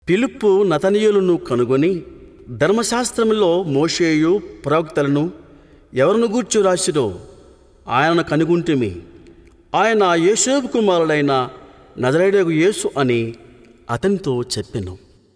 పిలుపు నతనీయులను కనుగొని ధర్మశాస్త్రములో మోషేయు ప్రవక్తలను ఎవరిని గూర్చి రాసిరో ఆయనను కనుగొంటిమి ఆయన యేసేపు కుమారుడైన నజరేడగు యేసు అని అతనితో చెప్పెను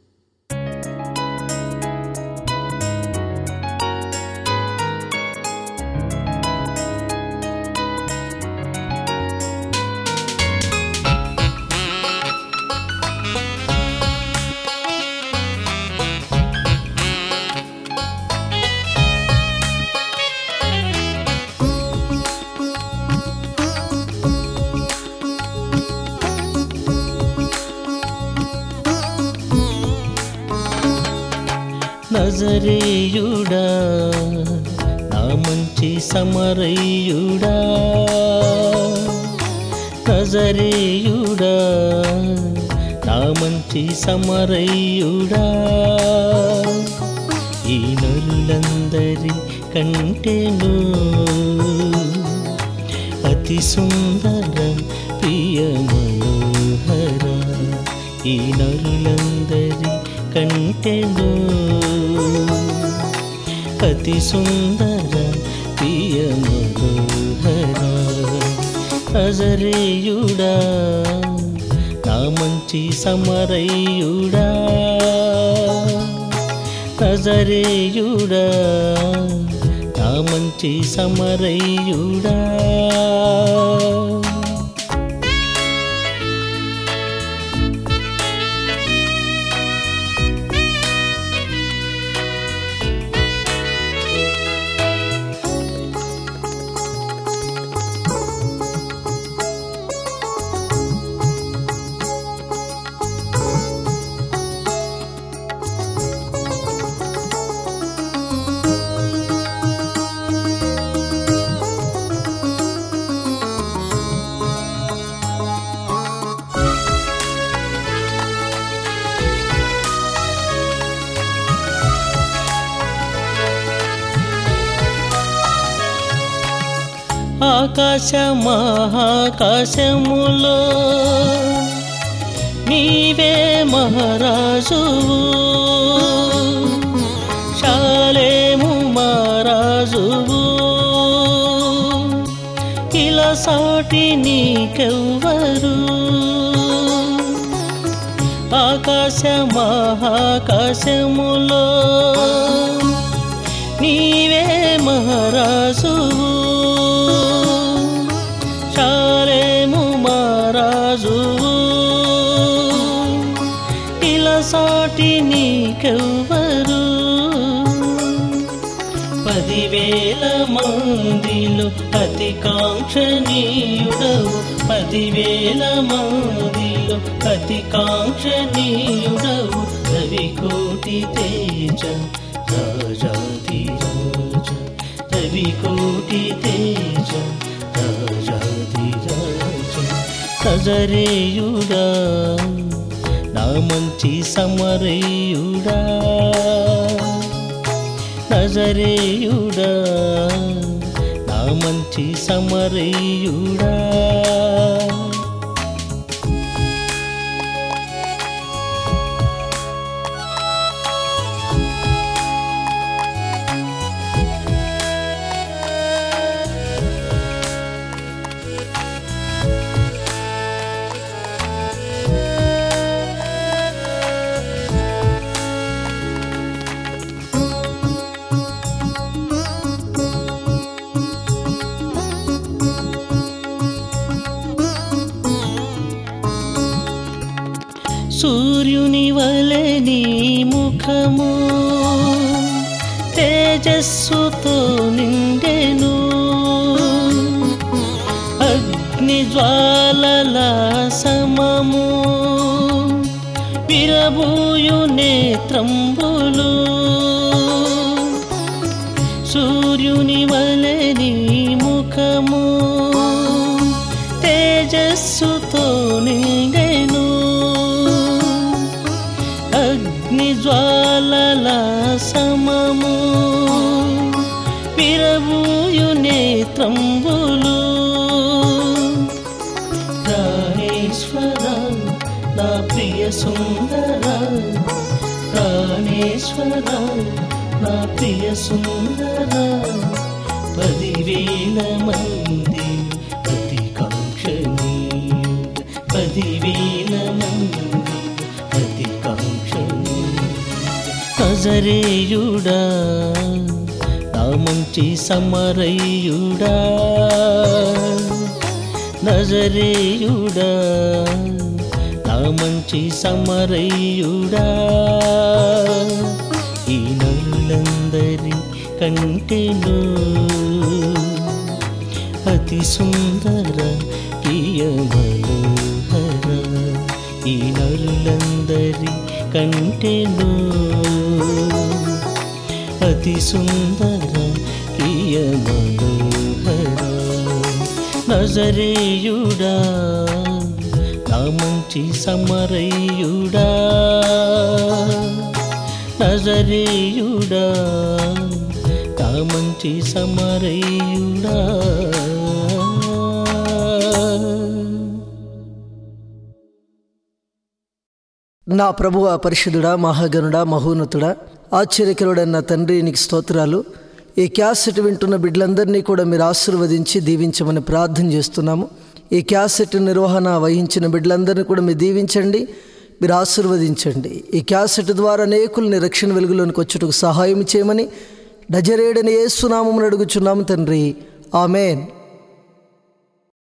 నజరేయుడా నా మంచి సమరయుడా నజరేయుడా నా మంచి సమరయుడా ఈ నరులందరి కంటేను అతి సుందర ప్రియ మనోహర ఈ నరులందరి కంటెను అతి సుందర ప్రియ మనోహర అజరేయుడా నా మంచి సమరయుడా నజరేయుడా నా మంచి సమరయుడా ఆకాశ మహాకాశములో నీవే మహారాజువు శాలేము మహారాజువు ఇలా సాటి నీకెవ్వరు ఆకాశ మహాకాశములో నీవే మహారాజువు శాలేము మహారాజువు ఇలా సాటి నీకెవ్వరు పదివేల మందిలో అతి కాంక్షణీయుడవు పదివేల మందిలో అతి కాంక్షణీయుడవు రవి కోటి తేజ రాజాది రాజ రవి కోటి తేజ రాజాది రాజ సజరేయుడా నా మంచి సమరేయుడా నజరేయుడా నా మంచి సమరేయుడా సూర్యుని వలె నీ ముఖము తేజస్సుతో నిండెను అగ్ని జ్వాలల సమము విరబూయు నేత్రంబులు సూర్యుని వలె నీ ముఖము తేజస్సుతో నిండెను అగ్ని జ్వాలల సమము విరబూయు నేత్రంబులు ప్రాణేశ్వర నా ప్రియ సుందర ప్రియ సుందర పదివేల మంది అతి కాంక్షణీయుడ పదివేల మంది అతి కాంక్షణీయుడ నజరేయుడా నా మంచి సమరయుడా నజరేయుడా నా మంచి సమరయుడా ఈ నరులందరి కంటెను అతి సుందర ప్రియ మనోహర ఈ నరులందరి కంటెను అతి సుందర ప్రియ మనోహర నజరేయుడా నా మంచి సమరయుడా నజరేయుడా నా మంచి సమరయుడా నా ప్రభువ పరిశుద్ధుడా మహాగణుడా మహోన్నతుడా ఆశ్చర్యకరుడన్న తండ్రి నీకు స్తోత్రాలు ఈ క్యాసెట్ వింటున్న బిడ్డలందరినీ కూడా మీరు ఆశీర్వదించి దీవించమని ప్రార్థన చేస్తున్నాము ఈ క్యాసెట్ నిర్వహణ వహించిన బిడ్డలందరినీ కూడా మీరు దీవించండి మీరు ఆశీర్వదించండి ఈ క్యాసెట్ ద్వారా అనేకుల్ని రక్షణ వెలుగులోనికి వచ్చుటకు సహాయం చేయమని డజరేడని ఏసునామమును అడుగుచున్నాము తండ్రి ఆమెన్